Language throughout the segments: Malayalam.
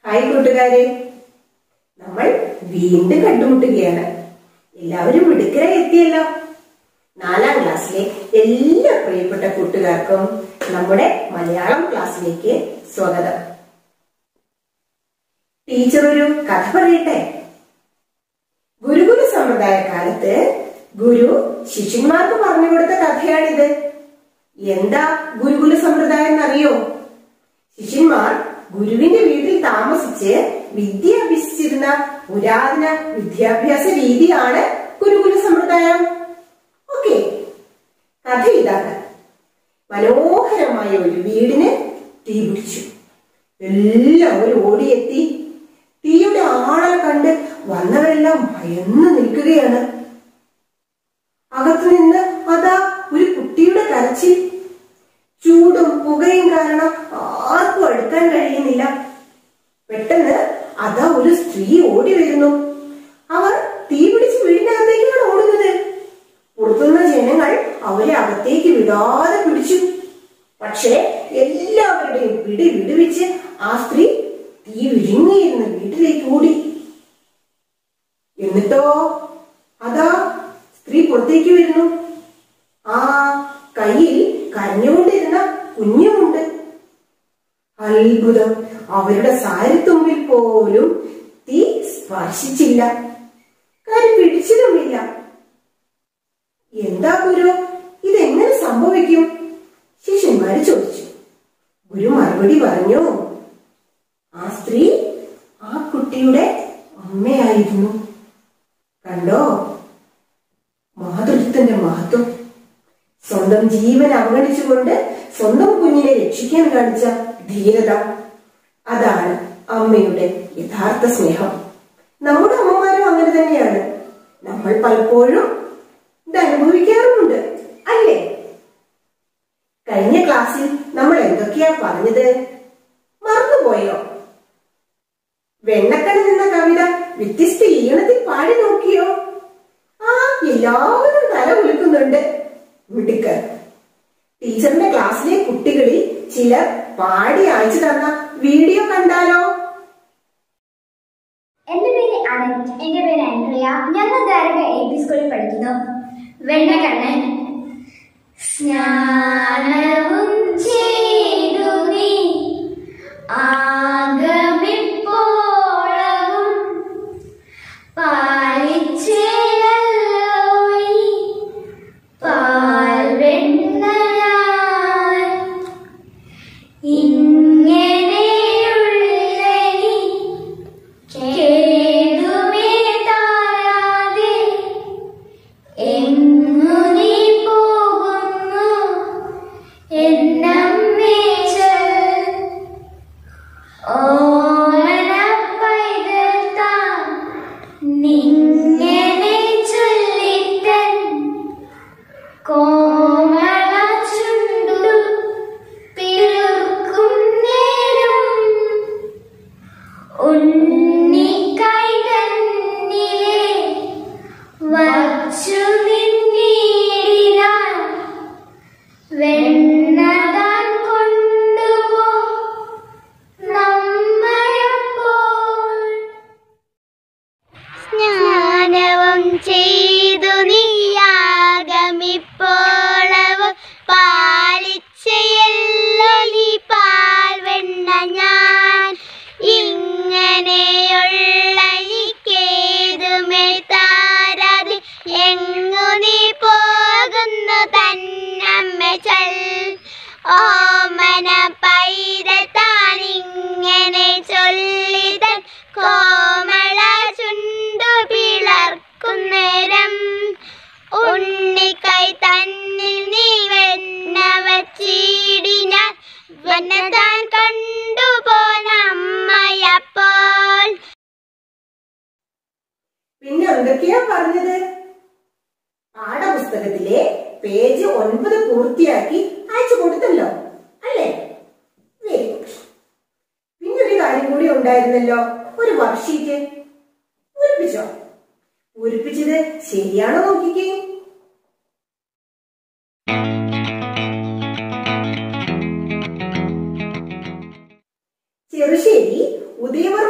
ഹായ് കൂട്ടുകാരെ നമ്മൾ വീണ്ടും കണ്ടുമുട്ടുകയാണ് എല്ലാവരും മിടുക്കരായി എത്തിയല്ലോ നാലാം ക്ലാസ്സിലെ എല്ലാ പ്രിയപ്പെട്ട കൂട്ടുകാർക്കും നമ്മുടെ മലയാളം ക്ലാസ്സിലേക്ക് സ്വാഗതം ടീച്ചർ ഒരു കഥ പറയട്ടെ ഗുരുകുല സമ്പ്രദായ കാലത്ത് ഗുരു ശിഷ്യന്മാർക്ക് പറഞ്ഞു കൊടുത്ത കഥയാണിത് എന്താ ഗുരുകുല സമ്പ്രദായം എന്നറിയോ ശിഷ്യന്മാർ ഗുരുവിന്റെ വീട്ടിൽ താമസിച്ച് വിദ്യ അഭ്യസിച്ചിരുന്ന പുരാതന വിദ്യാഭ്യാസ രീതിയാണ് ഗുരുകുല സമ്പ്രദായം ഓക്കെ കഥ ഇതാണ് മനോഹരമായ ഒരു വീടിന് തീ പിടിച്ചു എല്ലാവരും ഓടിയെത്തി തീയുടെ ആളെ കണ്ട് വന്നവരെല്ലാം ഭയന്ന് നിൽക്കുകയാണ് അകത്തു നിന്ന് അതാ ഒരു കുട്ടിയുടെ കരച്ചിൽ ചൂടും പുകയും കാരണം ആർക്കും അടുക്കാൻ കഴിയുന്നില്ല പെട്ടെന്ന് അതാ ഒരു സ്ത്രീ ഓടി വരുന്നു അവർ തീ പിടിച്ച് വീടിനകത്തേക്കാണ് ഓടുന്നത് പുറത്തുനിന്ന ജനങ്ങൾ അവരെ അകത്തേക്ക് വിടാതെ പിടിച്ചു പക്ഷേ എല്ലാവരുടെയും പിടി വിടുവിച്ച് ആ സ്ത്രീ തീ വിഴുങ്ങിയിരുന്ന വീട്ടിലേക്ക് ഓടി എന്നിട്ടോ അതാ സ്ത്രീ പുറത്തേക്ക് വരുന്നു ആ കയ്യിൽ കരഞ്ഞുകൊണ്ടിരുന്ന കുഞ്ഞുമുണ്ട് അത്ഭുതം അവരുടെ സാരിത്തുമ്പിൽ പോലും തീ സ്പർശിച്ചില്ല കാര്യം പിടിച്ചതുമില്ല എന്താ ഗുരു ഇതെങ്ങനെ സംഭവിക്കും ശിഷ്യന്മാര് ചോദിച്ചു ഗുരു മറുപടി പറഞ്ഞു ആ സ്ത്രീ ആ കുട്ടിയുടെ അമ്മയായിരുന്നു കണ്ടോ മാതൃത്വത്തിന്റെ മഹത്വം സ്വന്തം ജീവൻ അവഗണിച്ചുകൊണ്ട് സ്വന്തം കുഞ്ഞിനെ രക്ഷിക്കാൻ കാണിച്ച ധീരത അതാണ് അമ്മയുടെ യഥാർത്ഥ സ്നേഹം നമ്മുടെ അമ്മമാരും അങ്ങനെ തന്നെയാണ് നമ്മൾ പലപ്പോഴും ഇത് അനുഭവിക്കാറുമുണ്ട് അല്ലേ കഴിഞ്ഞ ക്ലാസ്സിൽ നമ്മൾ എന്തൊക്കെയാ പറഞ്ഞത് മറന്നുപോയോ വെണ്ണക്കണ്ണിൽ എന്ന കവിത വ്യത്യസ്ത ഈണത്തിൽ പാടി നോക്കിയോ ആ എല്ലാവരും തല കുലുക്കുന്നുണ്ട് മിടുക്കർ ടീച്ചറിന്റെ ക്ലാസ്സിലെ കുട്ടികളിൽ ചിലർ പാടി അയച്ചു തന്ന വീഡിയോ കണ്ടാലോ എന്റെ പേര് അനന്ത് എന്റെ പേര് ആൻഡ്രിയ ഞങ്ങൾ ധാരക എ പി സ്കൂളിൽ പഠിക്കുന്നു വെണ്ണക്കണ്ണൻ സ്നാനവും ചെയ്തു നീ ആഗമിപ്പോളവും പാലിച്ചേരല്ലോ ഈ പാൽ വെണ്ണയായി ഇങ്ങനെയുള്ളി കേതുമേ താരാതെ എങ്ങു നീ പോകുന്നു എന്നമ്മേ ചൊൽ. ഓമന പൈതൽ താൻ നിങ്ങനെ ചൊല്ലിത്തൻ കോമള ചുണ്ടു പിളർക്കും നേരം ഉണ്ണിക്കൈ തന്നിലെ വച്ചു നിന്നീടിനാൻ വെണ്ണതാൻ കൊണ്ടുപോ നമ്മളപ്പോൾ സ്നാനവും ചെയ്തു നീയാഗമിപ്പോളവും പാലിച്ചയല്ലോ നീ പാൽ വെണ്ണ ഞാൻ ഇങ്ങനെയുള്ള നീക്കേതുമേ താരാതി എങ്ങു നീ പോകുന്നു തന്നമ്മ ചൊൽ ഓമന പൈതൽ താനിങ്ങനെ ചൊല്ലിതൻ കോമള ചുണ്ടു പിളർക്കുന്നേരം ഉണ്ണിക്കൈ തന്നിൽ നീ വെണ്ണ വച്ചിടിനാൽ വെണ്ണ താൻ കണ്ടുപോന അമ്മയപ്പോൾ പിന്നെ എന്തൊക്കെയാ പറഞ്ഞത് പാഠപുസ്തകത്തിലെ പേജ് ഒൻപത് പൂർത്തിയാക്കി അയച്ചു കൊടുത്തല്ലോ അല്ലേ വെരി ഗുഡ് പിന്നെ ഒരു കാര്യം കൂടി ഉണ്ടായിരുന്നല്ലോ ഒരു വർക്ക്ഷീറ്റ് പൂരിപ്പിച്ചോ പൂരിപ്പിച്ചത് ശരിയാണോ നോക്കിക്കേ ചെറുശ്ശേരി ഉദയവർ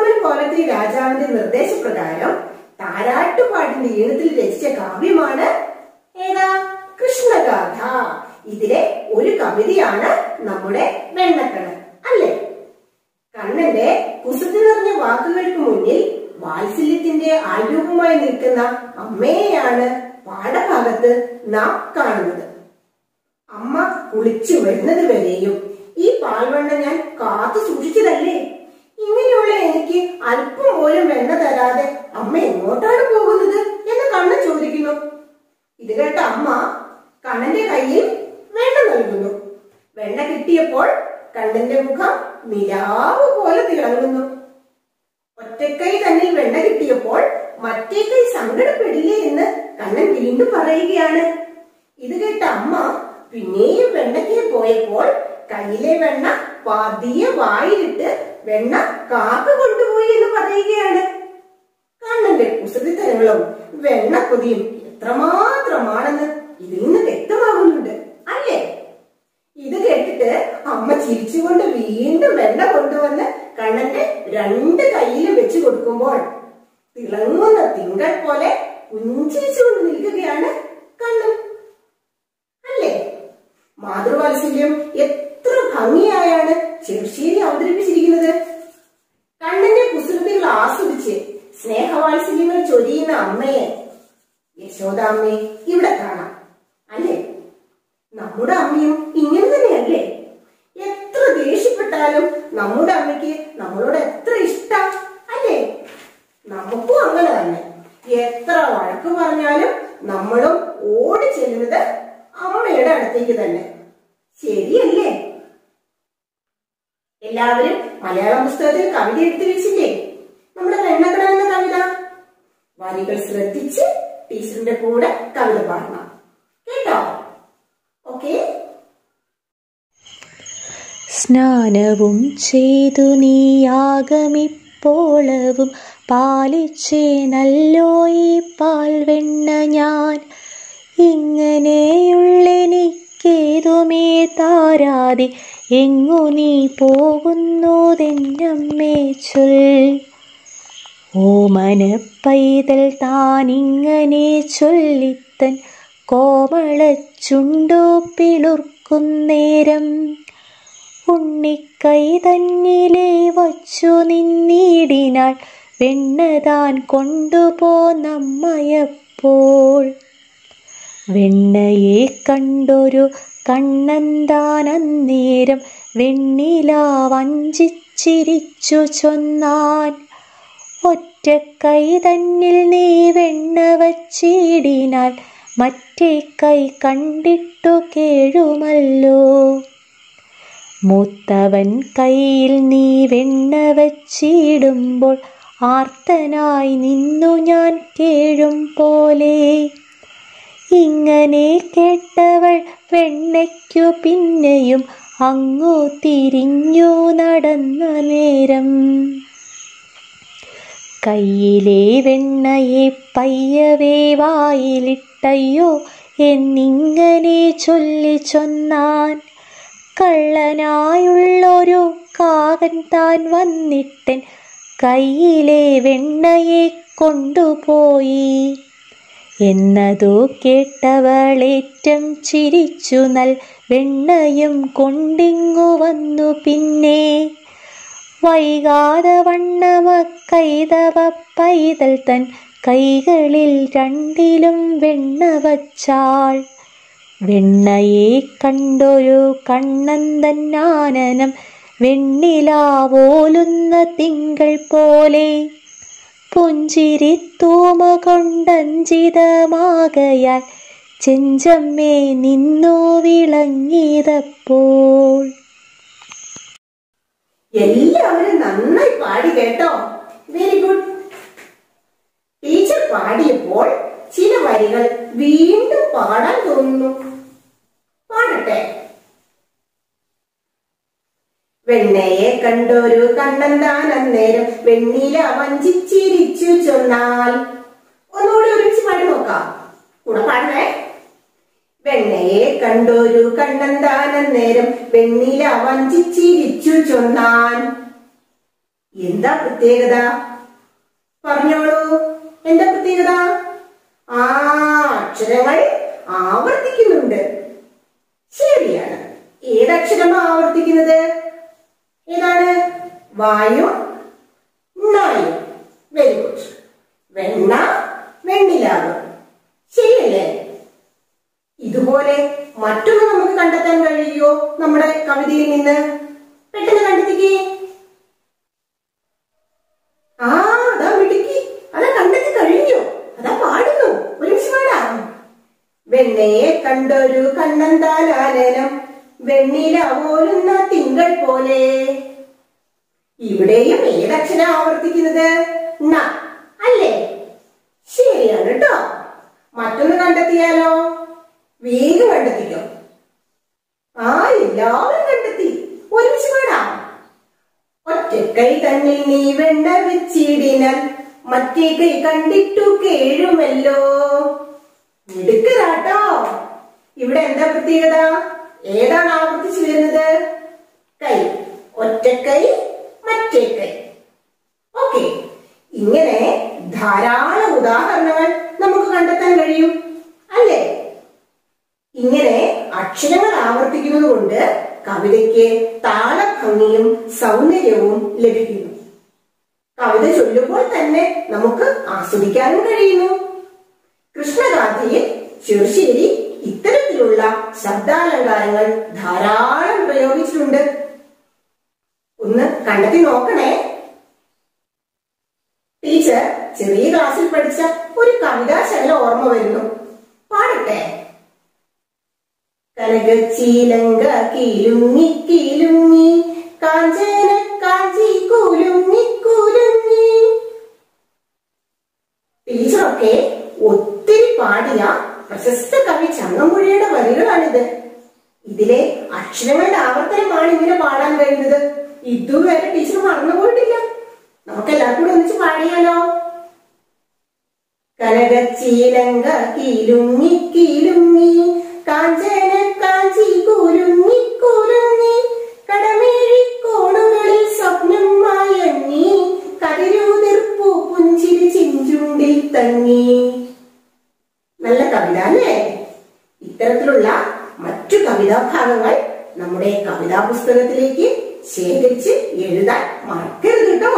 വിക്രമാദിത്യ രാജാവിന്റെ നിർദ്ദേശപ്രകാരം താരാട്ടുപാട്ടിന്റെ ഈണത്തിൽ രചിച്ച കാവ്യമാണ് ഏതാ കൃഷ്ണഗാഥ ഇതിലെ ഒരു കവിതയാണ് നമ്മുടെ വെണ്ണക്കണ്ണൻ അല്ലേ കണ്ണന്റെ കുസൃതി നിറഞ്ഞ വാക്കുകൾക്ക് മുന്നിൽ വാത്സല്യത്തിന്റെ ആരൂപമായി നിൽക്കുന്ന അമ്മയെയാണ് പാഠഭാഗത്ത് നാം കാണുന്നത് അമ്മ കുളിച്ചു വരുന്നത് വരെയും ഈ പാൽവെണ്ണ ഞാൻ കാത്തു സൂക്ഷിച്ചതല്ലേ ഇങ്ങനെയുള്ള എനിക്ക് അല്പം പോലും വെണ്ണ തരാതെ അമ്മ എങ്ങോട്ടാണ് പോകുന്നത് എന്ന് കണ്ണൻ ചോദിക്കുന്നു ഇത് കേട്ട അമ്മ കണ്ണന്റെ കയ്യിൽ വെണ്ണ നൽകുന്നു വെണ്ണ കിട്ടിയപ്പോൾ കണ്ണന്റെ മുഖം നിലാവ് പോലെ തിളങ്ങുന്നു ഒറ്റക്കൈ തന്നിൽ വെണ്ണ കിട്ടിയപ്പോൾ മറ്റേ കൈ സങ്കടപ്പെടില്ലേ എന്ന് കണ്ണൻ വീണ്ടും പറയുകയാണ് ഇത് കേട്ട അമ്മ പിന്നെയും വെണ്ണയ്ക്ക് പോയപ്പോൾ കയ്യിലെ വെണ്ണ പതിയെ വായിലിട്ട് വെണ്ണ കാക്ക കൊണ്ടുപോയി എന്ന് പറയുകയാണ് കണ്ണന്റെ കുസൃതിത്തരങ്ങളും വെണ്ണക്കൊതിയും എത്രമാത്രമാണെന്ന് ഇതിൽ നിന്ന് വ്യക്തമാകുന്നുണ്ട് അല്ലേ ഇത് കേട്ടിട്ട് അമ്മ ചിരിച്ചുകൊണ്ട് വീണ്ടും വെണ്ണ കൊണ്ടുവന്ന് കണ്ണന്റെ രണ്ട് കയ്യിലും വെച്ചു കൊടുക്കുമ്പോൾ തിളങ്ങുന്ന തിങ്കൾ പോലെ പുഞ്ചിരിച്ചുകൊണ്ട് നിൽക്കുകയാണ് കണ്ണൻ അല്ലേ മാതൃവാത്സല്യം എത്ര ഭംഗിയായാണ് ചെറുശ്ശേരി അവതരിപ്പിച്ചിരിക്കുന്നത് കണ്ണന്റെ കുസൃതികൾ ആസ്വദിച്ച് സ്നേഹവാത്സല്യങ്ങൾ ചൊരിയുന്ന അമ്മയെ യശോദാമ്മയെ ഇവിടെ കാണാം അല്ലേ നമ്മുടെ അമ്മയും ഇങ്ങനെ തന്നെയല്ലേ എത്ര ദേഷ്യപ്പെട്ടാലും നമ്മുടെ അമ്മയ്ക്ക് നമ്മളോട് എത്ര ഇഷ്ടം അല്ലേ നമുക്കും അങ്ങനെ തന്നെ എത്ര വഴക്ക് പറഞ്ഞാലും നമ്മളും ഓടി ചെല്ലുന്നത് അമ്മയുടെ അടുത്തേക്ക് തന്നെ ശരിയല്ലേ എല്ലാവരും മലയാളം പുസ്തകത്തിൽ കവിത എടുത്തു വെച്ചില്ലേ നമ്മുടെ വെണ്ണക്കട എന്ന കവിത വരികൾ ശ്രദ്ധിച്ച് ടീച്ചറിന്റെ കൂടെ കവിത പാടണം കേട്ടോ ഓക്കേ സ്നാനവും ചെയ്തു നീയാകമിപ്പോളവും പാലിച്ചേ നല്ലോ ഈ പാൽവെണ്ണ ഞാൻ ഇങ്ങനെയുള്ളെനിക്കേതുമേ താരാതെ എങ്ങു നീ പോകുന്നതെന്നമ്മേ ചൊൽ ഓമന പൈതൽ താനിങ്ങനെ ചൊല്ലിത്തൻ കോമളച്ചുണ്ടു പിളുർക്കുന്നേരം ഉണ്ണിക്കൈ തന്നിലെ വച്ചു നിന്നിടിനാൾ വെണ്ണതാൻ കൊണ്ടുപോന്നമ്മയപ്പോൾ വെണ്ണയെ കണ്ടൊരു കണ്ണന്താൻ അന്നേരം വെണ്ണിലാ വഞ്ചിച്ചിരിച്ചു ചൊന്നാൻ ഒറ്റക്കൈ തന്നിൽ നീ വെണ്ണ വച്ചിടിനാൽ മറ്റേ കൈ കണ്ടിട്ടു കേഴുമല്ലോ മൂത്തവൻ കയ്യിൽ നീ വെണ്ണ വച്ചിടുമ്പോൾ ആർത്തനായി നിന്നു ഞാൻ കേഴും പോലെ ഇങ്ങനെ കേട്ടവൾ വെണ്ണയ്ക്കു പിന്നെയും അങ്ങു തിരിഞ്ഞു നടന്ന നേരം കയ്യിലെ വെണ്ണയെ പയ്യവേ വായിലിട്ടയ്യോ എന്നിങ്ങനെ ചൊല്ലി ചൊന്നാൻ കള്ളനായുള്ളൊരു കാകൻ താൻ വന്നിട്ടൻ കയ്യിലെ വെണ്ണയെ കൊണ്ടുപോയി എന്നതു കേട്ടവളേറ്റം ചിരിച്ചു നൽ വെണ്ണയും കൊണ്ടിങ്ങു വന്നു പിന്നെ വൈകാതെ വണ്ണമ കൈതവ പൈതൽ തൻ കൈകളിൽ രണ്ടിലും വെണ്ണ വച്ചാൾ വെണ്ണയെ കണ്ടൊരു കണ്ണന്തന്നാനനം വെണ്ണിലാവോലുന്ന തിങ്കൾ പോലെ പുഞ്ചിരിത്തൂമ കൊണ്ടഞ്ചിതമാകയാൽ ചെഞ്ചമ്മേ നിന്നു വിളങ്ങിയതപ്പോൾ എല്ലാവരും നന്നായി പാടി കേട്ടോ വെരി ഗുഡ് ടീച്ചർ പാടിയപ്പോൾ ചില വരികൾ വീണ്ടും പാടാൻ തോന്നുന്നു പാടട്ടെ വെണ്ണയെ കണ്ടൊരു കണ്ണന്താൻ അന്നേരം വെണ്ണില വഞ്ചിച്ചിരിച്ചു ചൊന്നാൽ ഒന്നുകൂടി ഒരുമിച്ച് പാടി നോക്കാം കൂടെ പാടണേ വെണ്ണയെ കണ്ടൊരു കണ്ണന്താൻ അന്നേരം വെണ്ണില വഞ്ചിച്ചിരിച്ചു ചൊന്നാൻ എന്താ പ്രത്യേകത പറഞ്ഞോളൂ എന്താ പ്രത്യേകത ആ അക്ഷരങ്ങൾ ആവർത്തിക്കുന്നുണ്ട് ശരിയാണ് ഏതക്ഷരമാ ആവർത്തിക്കുന്നത് ഏതാണ് വായു നായും വെരി ഗുഡ് വെണ്ണ വെണ്ണിലാവ് ശരിയല്ലേ ഇതുപോലെ മറ്റൊന്ന് നമുക്ക് കണ്ടെത്താൻ കഴിയുമോ നമ്മുടെ കവിതയിൽ നിന്ന് പെട്ടെന്ന് കണ്ടെത്തിക്കേ ആ അതാ മിടുക്കി അതാ കണ്ടെത്തി കഴിഞ്ഞു അതാ പാടുന്നു ഒരു നിമിഷം പാടാം വെണ്ണയെ കണ്ടൊരു കണ്ണന്താലാലനം വെണ്ണില പോലുന്ന തിങ്കൾ പോലെ ഇവിടെയും ഏതക്ഷരം ആവർത്തിക്കുന്നത് ന അല്ലേ ശരിയാണ് കേട്ടോ മറ്റൊന്ന് കണ്ടെത്തിയാലോ വേഗം കണ്ടെത്തിക്കോ ആ എല്ലാവരും കണ്ടെത്തി ഒരുമിച്ച് പാടാം ഒറ്റക്കൈ തന്നിൽ നീ വെണ്ണ വെച്ചിടിനാൽ മറ്റേ കൈ കണ്ടിട്ടു കേഴുമല്ലോ മിടുക്കരാട്ടോ ഇവിടെ എന്താ പ്രത്യേകത ഏതാണ് ആവർത്തിച്ചു വരുന്നത് കൈ ഒറ്റക്കൈ മറ്റേ കൈ ഓക്കെ ഇങ്ങനെ ധാരാളം ഉദാഹരണങ്ങൾ നമുക്ക് കണ്ടെത്താൻ കഴിയും അല്ലേ ഇങ്ങനെ അക്ഷരങ്ങൾ ആവർത്തിക്കുന്നത് കൊണ്ട് കവിതയ്ക്ക് താളഭംഗിയും സൗന്ദര്യവും ലഭിക്കുന്നു കവിത ചൊല്ലുമ്പോൾ തന്നെ നമുക്ക് ആസ്വദിക്കാനും കഴിയുന്നു കൃഷ്ണഗാഥയിൽ ചെറുശ്ശേരി ഇത്തരത്തിലുള്ള ശബ്ദാലങ്കാരങ്ങൾ ധാരാളം പ്രയോഗിച്ചിട്ടുണ്ട് ഒന്ന് കണ്ടെത്തി നോക്കണേ ടീച്ചർ ചെറിയ ക്ലാസ്സിൽ പഠിച്ച ഒരു കവിതാ ശകലം ഓർമ്മ വരുന്നു പാടട്ടെ കനകച്ചീലങ്ക കീലുങ്ങി കീലുങ്ങി കാഞ്ചന കാഞ്ചി കൂലുങ്ങി കൂലുങ്ങി ടീച്ചറൊക്കെ ഒത്തിരി പാടിയ പ്രശസ്ത കവി ചങ്ങമ്പുഴയുടെ വരികളാണിത് ഇതിലെ അക്ഷരങ്ങളുടെ ആവർത്തനമാണ് ഇങ്ങനെ പാടാൻ കഴിയുന്നത് ഇതുവരെ ടീച്ചർ മറന്നുപോയിട്ടില്ല നമുക്ക് എല്ലാവർക്കും കൂടെ ഒന്നിച്ച് പാടിയാലോ കനകച്ചീലങ്ക കീലുങ്ങി കീലുങ്ങി കാഞ്ചന കാഞ്ചി കൂലുങ്ങി കൂലുങ്ങി കടമേഴി കോണുകളിൽ സ്വപ്നം മായങ്ങി കതിരൂതിർപ്പു പുഞ്ചിരി ചിഞ്ചുണ്ടിൽ തങ്ങി നല്ല കവിത അല്ലേ ഇത്തരത്തിലുള്ള മറ്റു കവിതാ ഭാഗങ്ങൾ നമ്മുടെ കവിതാ പുസ്തകത്തിലേക്ക് ശേഖരിച്ച് എഴുതാൻ മറക്കരുത് കേട്ടോ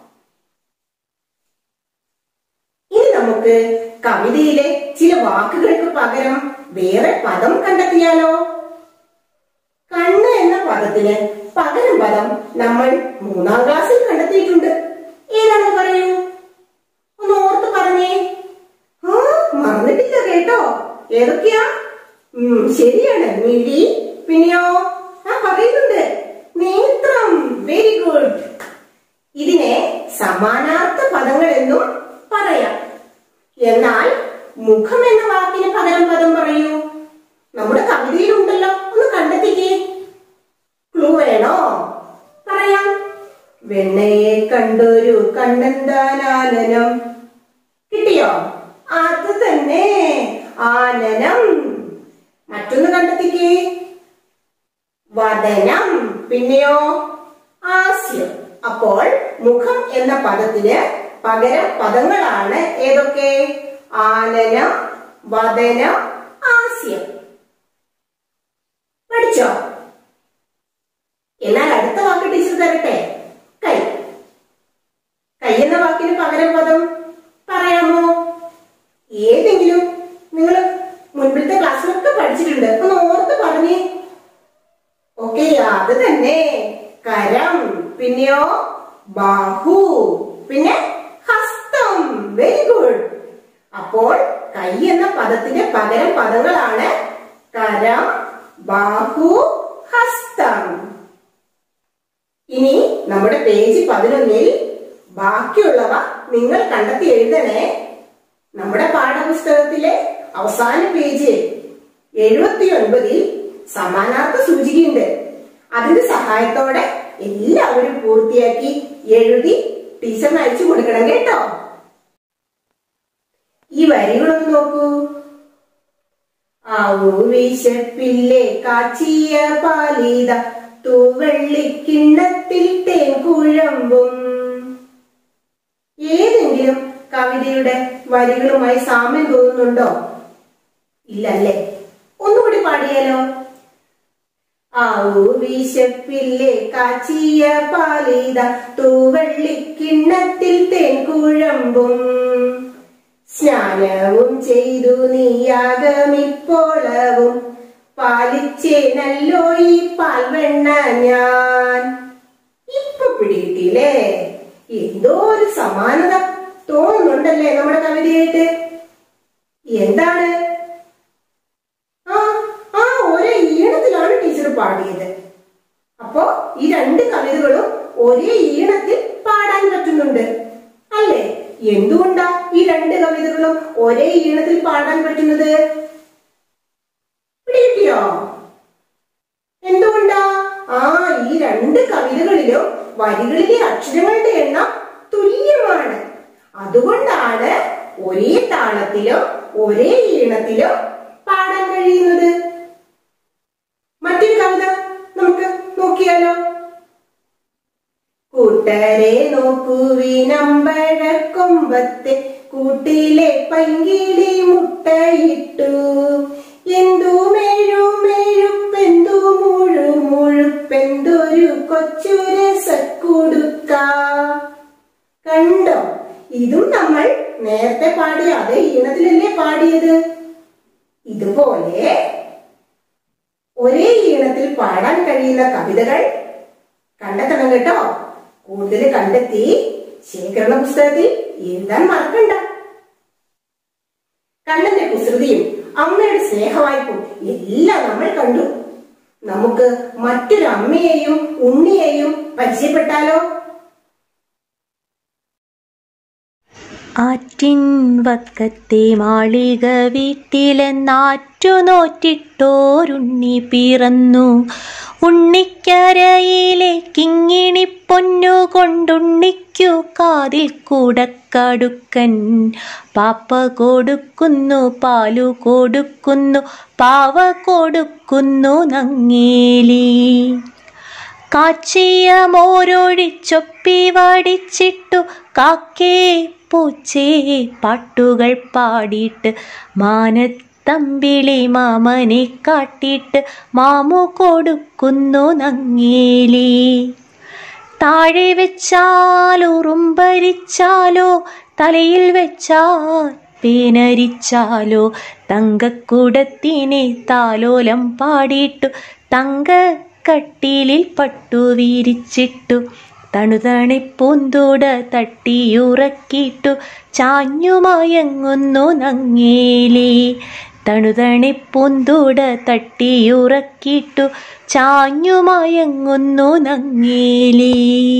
ഇനി നമുക്ക് കവിതയിലെ ചില വാക്കുകൾക്ക് പകരം വേറെ പദം കണ്ടെത്തിയാലോ കണ്ണ് എന്ന പദത്തിന് പകരം പദം നമ്മൾ മൂന്നാം ക്ലാസ്സിൽ കണ്ടെത്തിയിട്ടുണ്ട് ഏതാണ് പറയൂ ഒന്ന് ഓർത്ത് പറഞ്ഞേ ആ മറന്നിട്ടില്ല കേട്ടോ ഏതൊക്കെയാ ഉം ശരിയാണ് മിഴി പിന്നെയോ ആ പറയുന്നുണ്ട് നേത്രം വെരി ഗുഡ് ഇതിനെ സമാനാർത്ഥ പദങ്ങൾ എന്നും പറയാം എന്നാൽ മുഖം എന്ന വാക്കിന് പകരം പദം പറയൂ നമ്മുടെ കവിതയിലുണ്ടല്ലോ ഒന്ന് കണ്ടെത്തിക്കേ ക്ലൂ വേണോ പറയാം വെണ്ണയെ കണ്ടൊരു കണ്ണന്താനാനനം കിട്ടിയോ അത് തന്നെ ആനനം മറ്റൊന്ന് കണ്ടെത്തിക്കേ വദനം പിന്നെയോ ആസ്യം അപ്പോൾ മുഖം എന്ന പദത്തിന് പകരം പദങ്ങളാണ് ഏതൊക്കെ ആനനം വദനം ആസ്യം പഠിച്ചോ എന്നാൽ അടുത്ത വാക്ക് ടീച്ചർ തരട്ടെ കൈ കൈ എന്ന വാക്കിന് പകരം പദം പറയാമോ ഏതെങ്കിലും നിങ്ങൾ മുൻപിലത്തെ ക്ലാസ്സിലൊക്കെ പഠിച്ചിട്ടുണ്ട് ഒന്ന് ഓർത്ത് പറഞ്ഞേ ഓക്കെ അത് തന്നെ കരം പിന്നെയോ ബാഹു പിന്നെ ഹസ്തം വെരി ഗുഡ് അപ്പോൾ കൈ എന്ന പദത്തിന്റെ പകരം പദങ്ങളാണ് കരം ബാഹു ഹസ്തം ഇനി നമ്മുടെ പേജ് പതിനൊന്നിൽ ബാക്കിയുള്ളവ നിങ്ങൾ കണ്ടെത്തി എഴുതണേ നമ്മുടെ പാഠപുസ്തകത്തിലെ അവസാന പേജ് എഴുപത്തി ഒൻപതിൽ സമാനാർത്ഥ സൂചികയുണ്ട് അതിന്റെ സഹായത്തോടെ എല്ലാവരും പൂർത്തിയാക്കി എഴുതി ടീച്ചറിന് അയച്ചു കൊടുക്കണം കേട്ടോ ഈ വരികളൊന്ന് നോക്കൂ ആവൂ വിശപ്പില്ലേ കാച്ചിയ പാലിത തൂവെള്ളിക്കിണ്ണത്തിൽ തേൻ കുഴമ്പും ഏതെങ്കിലും വരികളുമായി സാമ്യം തോന്നുന്നുണ്ടോ ഇല്ലല്ലേ ഒന്നുകൂടി പാടിയാലോ ആവു വിശപ്പില്ലേ കാച്ചിയ പാലിത തൂവള്ളിക്കിണ്ണത്തിൽ തേൻകുഴമ്പും സ്നാനവും ചെയ്തു നീയാകമിപ്പോളവും പാലിച്ചേനല്ലോ ഈ പാൽവെണ്ണ ഞാൻ ഇപ്പൊ പിടികിട്ടില്ലേ എന്തോ ഒരു സമാനത തോന്നുന്നുണ്ടല്ലേ നമ്മുടെ കവിതയായിട്ട് എന്താണ് ആ ആ ഒരേ ഈണത്തിലാണ് ടീച്ചർ പാടിയത് അപ്പോ ഈ രണ്ട് കവിതകളും ഒരേ ഈണത്തിൽ പാടാൻ പറ്റുന്നുണ്ട് അല്ലേ എന്തുകൊണ്ടാ ഈ രണ്ട് കവിതകളും ഒരേ ഈണത്തിൽ പാടാൻ പറ്റുന്നത് പിടികിട്ടിയോ എന്തുകൊണ്ടാ ആ ഈ രണ്ട് കവിതകളിലും വരികളിലെ അക്ഷരങ്ങളുടെ എണ്ണം തുല്യമാണ് അതുകൊണ്ടാണ് ഒരേ താളത്തിലും ഒരേ ഈണത്തിലും പാടാൻ കഴിയുന്നത് മറ്റൊരു കവിത നമുക്ക് നോക്കിയാലോ കൂട്ടരെ നോക്കുവിനമ്പഴക്കൊമ്പത്തെ കൂട്ടിലെ പൈങ്കിളി മുട്ടയിട്ടു എന്തു മെഴു മെഴുപ്പെന്തു മുഴു മുഴുപ്പെന്തൊരു കൊച്ചു രസക്കുടുക്ക കണ്ടോ ഇതും നമ്മൾ നേരത്തെ പാടിയ അതേ ഈണത്തിലല്ലേ പാടിയത് ഇതുപോലെ ഒരേ ഈണത്തിൽ പാടാൻ കഴിയുന്ന കവിതകൾ കണ്ടെത്തണം കേട്ടോ കൂടുതൽ കണ്ടെത്തി ശേഖരണ പുസ്തകത്തിൽ എഴുതാൻ മറക്കണ്ട കണ്ണന്റെ കുസൃതിയും അമ്മയുടെ സ്നേഹവായ്പും എല്ലാം നമ്മൾ കണ്ടു നമുക്ക് മറ്റൊരു അമ്മയെയും ഉണ്ണിയെയും പരിചയപ്പെട്ടാലോ ആറ്റിൻ വക്കത്തെ മാളിക വീട്ടിലെന്നാറ്റു നോറ്റിട്ടോരുണ്ണി പിറന്നു ഉണ്ണിക്കരയിലെ കിങ്ങിണി പൊന്നു കൊണ്ടുണ്ണിക്കു കാതിൽ കൂടക്കടുക്കൻ പാപ്പ കൊടുക്കുന്നു പാലു കൊടുക്കുന്നു പാവ കൊടുക്കുന്നു നങ്ങേലി കാച്ചിയ മോരൊഴിച്ചൊപ്പി വടിച്ചിട്ടു കാക്കേ പൂച്ചേ പാട്ടുകൾ പാടിയിട്ട് മാനത്തമ്പിളി മാമനെ കാട്ടിയിട്ട് മാമു കൊടുക്കുന്നു നങ്ങേലി താഴെ വെച്ചാൽ ഉറുമ്പരിച്ചാലോ തലയിൽ വെച്ചാൽ പേനരിച്ചാലോ തങ്കക്കുടത്തിനെ താലോലം പാടിയിട്ടു തങ്കക്കട്ടിലിൽ പട്ടു വിരിച്ചിട്ടു തണുതണിപ്പൂന്തൂട തട്ടിയുറക്കിയിട്ടു ചാഞ്ഞുമയങ്ങുന്നു നങ്ങേലി തണുതണിപ്പൂന്തൂട തട്ടിയുറക്കിയിട്ടു ചാഞ്ഞുമയങ്ങുന്നു നങ്ങേലി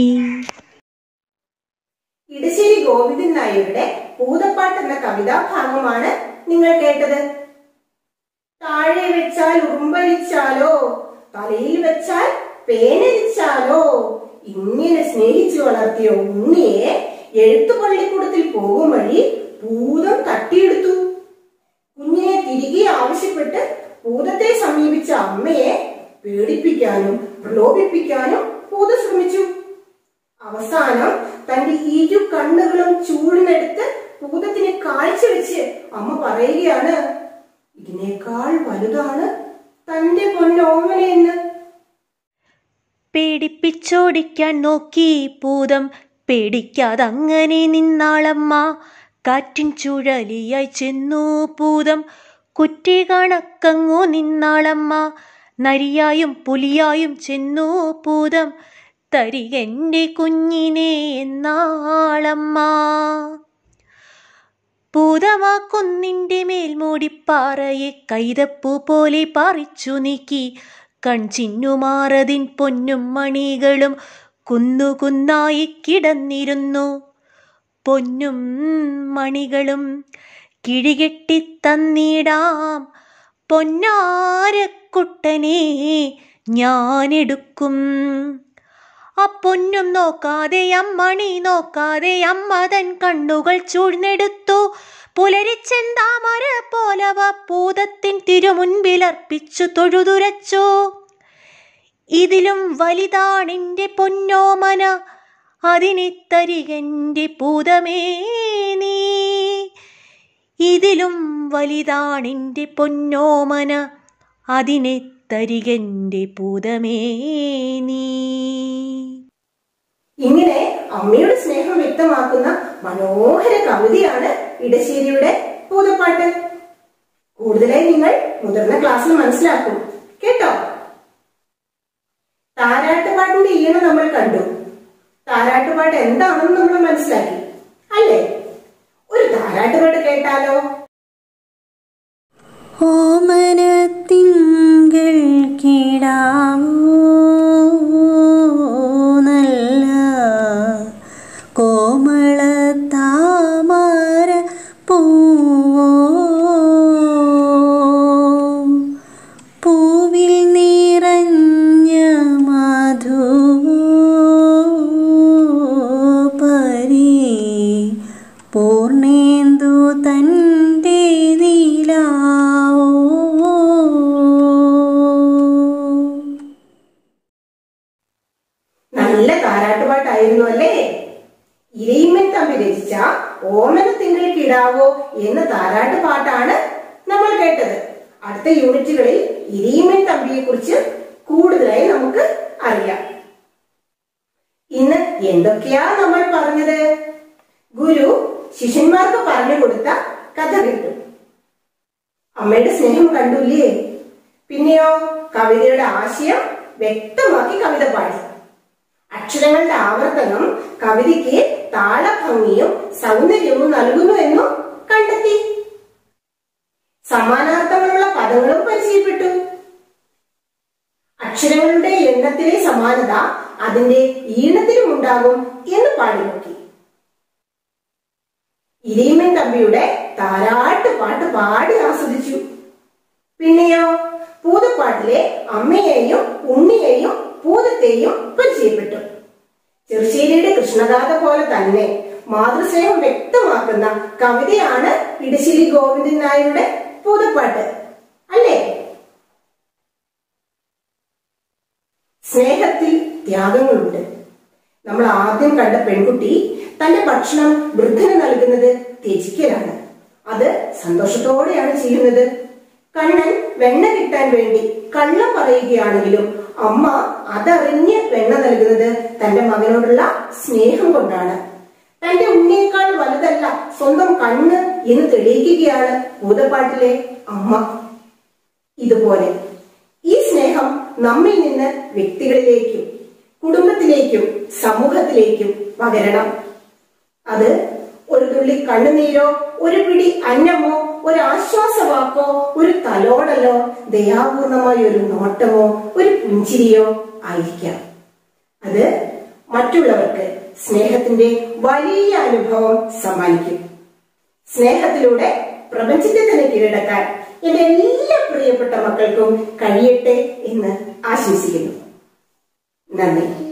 ഇടശ്ശേരി ഗോവിന്ദൻ നായരുടെ ഭൂതപ്പാട്ട് എന്ന കവിതാഭാഗമാണ് നിങ്ങൾ കേട്ടത് താഴെ വെച്ചാൽ ഉറുമ്പരിച്ചാലോ തലയിൽ വെച്ചാൽ പേനരിച്ചാലോ ഇങ്ങനെ സ്നേഹിച്ചു വളർത്തിയ ഉണ്ണിയെ എഴുത്തു പള്ളിക്കൂടത്തിൽ പോകും വഴി ഭൂതം തട്ടിയെടുത്തു കുഞ്ഞിനെ തിരികെ ആവശ്യപ്പെട്ട് ഭൂതത്തെ സമീപിച്ച അമ്മയെ പേടിപ്പിക്കാനും പ്രലോഭിപ്പിക്കാനും ഭൂതം ശ്രമിച്ചു അവസാനം തന്റെ ഇരു കണ്ണുകളും ചൂടിനെടുത്ത് ഭൂതത്തിന് കാഴ്ചവെച്ച് അമ്മ പറയുകയാണ് ഇതിനേക്കാൾ വലുതാണ് തന്റെ പൊന്നോമനയെന്ന് പേടിപ്പിച്ചോടിക്കാൻ നോക്കി പൂതം പേടിക്കാതങ്ങനെ നിന്നാളമ്മ കാറ്റിൻ ചുഴലിയായി ചെന്നു പൂതം കുറ്റി കണക്കങ്ങു നിന്നാളമ്മ നരിയായും പുലിയായും ചെന്നു പൂതം തരികെന്റെ കുഞ്ഞിനെ എന്നാളമ്മ പൂതമാ കുന്നിന്റെ മേൽമൂടിപ്പാറയെ കൈതപ്പൂ പോലെ പറിച്ചു നീക്കി കൺചിന്നുമാറതിൻ പൊന്നും മണികളും കുന്നുകുന്നായി കിടന്നിരുന്നു പൊന്നും മണികളും കിഴികെട്ടിത്തന്നിടാം പൊന്നാരക്കുട്ടനെ ഞാനെടുക്കും ആ പൊന്നും നോക്കാതെ അമ്മണി നോക്കാതെ അമ്മ തൻ കണ്ണുകൾ ചൂഴ്ന്നെടുത്തു പുലരിച്ചെന്താമര പോലവ പൂതത്തിൻ തിരുമുൻപിലർപ്പിച്ചു തൊഴുതുരച്ചു ഇതിലും വലുതാണെന്റെ പൊന്നോമന അതിനെ തരികന്റെ പൂതമേ നീ ഇതിലും വലുതാണെൻ്റെ പൊന്നോമന അതിനെ തരികൻ്റെ പൂതമേ നീ ഇങ്ങനെ അമ്മയുടെ സ്നേഹം വ്യക്തമാക്കുന്ന മനോഹര കവിതയാണ് ഇടശ്ശേരിയുടെ പൂതപ്പാട്ട് കൂടുതലായി നിങ്ങൾ മുതിർന്ന ക്ലാസ്സിൽ മനസ്സിലാക്കും കേട്ടോ താരാട്ടുപാട്ടിന്റെ ഈണം നമ്മൾ കണ്ടു താരാട്ടുപാട്ട് എന്താണെന്ന് നമ്മൾ മനസ്സിലാക്കി അല്ലേ ഒരു താരാട്ടുപാട്ട് കേട്ടാലോ ഓമനത്തിങ്കൾ കിടാവോ നല്ല കോമള താമര പൂവോ പൂവിൽ നിറഞ്ഞ മധുവോ പരി പൂർണേന്ദു തൻ്റെ നീലാവോ നല്ല താരാട്ടുപാട്ടായിരുന്നു അല്ലേ ഇരയിമ്മൻ തമ്പി രചിച്ച ഓമന തിങ്കൾ കിടാവോ എന്ന താരാട്ടുപാട്ടാണ് നമ്മൾ കേട്ടത് അടുത്ത യൂണിറ്റുകളിൽ ഇരയിമ്മൻ തമ്പിയെ കുറിച്ച് കൂടുതലായി നമുക്ക് അറിയാം ഇന്ന് എന്തൊക്കെയാ നമ്മൾ പറഞ്ഞത് ഗുരു ശിഷ്യന്മാർക്ക് പറഞ്ഞു കൊടുത്ത കഥ കേട്ടു അമ്മയുടെ സ്നേഹം കണ്ടുല്ലേ പിന്നെയോ കവിതയുടെ ആശയം വ്യക്തമാക്കി കവിത പാടി അക്ഷരങ്ങളുടെ ആവർത്തനം കവിതയ്ക്ക് താളഭംഗിയും സൗന്ദര്യവും നൽകുന്നു എന്നും കണ്ടെത്തി സമാനാർത്ഥങ്ങളുള്ള പദങ്ങളും പരിചയപ്പെട്ടു അക്ഷരങ്ങളുടെ എണ്ണത്തിലെ സമാനത അതിന്റെ ഈണത്തിലും ഉണ്ടാകും എന്ന് പാടി നോക്കി ഇരയിമ്മൻ തമ്പിയുടെ താരാട്ട് പാട്ട് പാടി ആസ്വദിച്ചു പിന്നെയോ പൂതപ്പാട്ടിലെ അമ്മയെയും ഉണ്ണിയെയും പൂതത്തെയും പരിചയപ്പെട്ടു ചെറുശ്ശേരിയുടെ കൃഷ്ണഗാഥ പോലെ തന്നെ മാതൃസ്നേഹം വ്യക്തമാക്കുന്ന കവിതയാണ് ഇടശ്ശേരി ഗോവിന്ദൻ നായരുടെ പൂതപ്പാട്ട് അല്ലേ സ്നേഹത്തിൽ ത്യാഗങ്ങളുണ്ട് നമ്മൾ ആദ്യം കണ്ട പെൺകുട്ടി തന്റെ ഭക്ഷണം വൃദ്ധന് നൽകുന്നത് ത്യജിക്കലാണ് അത് സന്തോഷത്തോടെയാണ് ചെയ്യുന്നത് കണ്ണൻ വെണ്ണ കിട്ടാൻ വേണ്ടി കള്ളം പറയുകയാണെങ്കിലും അമ്മ അതറിഞ്ഞ് വെണ്ണ നൽകുന്നത് തന്റെ മകനോടുള്ള സ്നേഹം കൊണ്ടാണ് തന്റെ ഉണ്ണിയേക്കാൾ വലുതല്ല സ്വന്തം കണ്ണ് എന്ന് തെളിയിക്കുകയാണ് ഭൂതപ്പാട്ടിലെ അമ്മ ഇതുപോലെ ഈ സ്നേഹം നമ്മിൽ നിന്ന് വ്യക്തികളിലേക്കും കുടുംബത്തിലേക്കും സമൂഹത്തിലേക്കും പകരണം അത് ഒരു തുള്ളി കണ്ണുനീരോ ഒരു പിടി അന്നമോ ഒരു ആശ്വാസവാക്കോ ഒരു തലോടലോ ദയാപൂർണമായ ഒരു നോട്ടമോ ഒരു പുഞ്ചിരിയോ ആയിരിക്കാം അത് മറ്റുള്ളവർക്ക് സ്നേഹത്തിന്റെ വലിയ അനുഭവം സമ്മാനിക്കും സ്നേഹത്തിലൂടെ പ്രപഞ്ചത്തെ തന്നെ കീഴടക്കാൻ എന്റെ എല്ലാ പ്രിയപ്പെട്ട മക്കൾക്കും കഴിയട്ടെ എന്ന് ആശംസിക്കുന്നു നന്ദി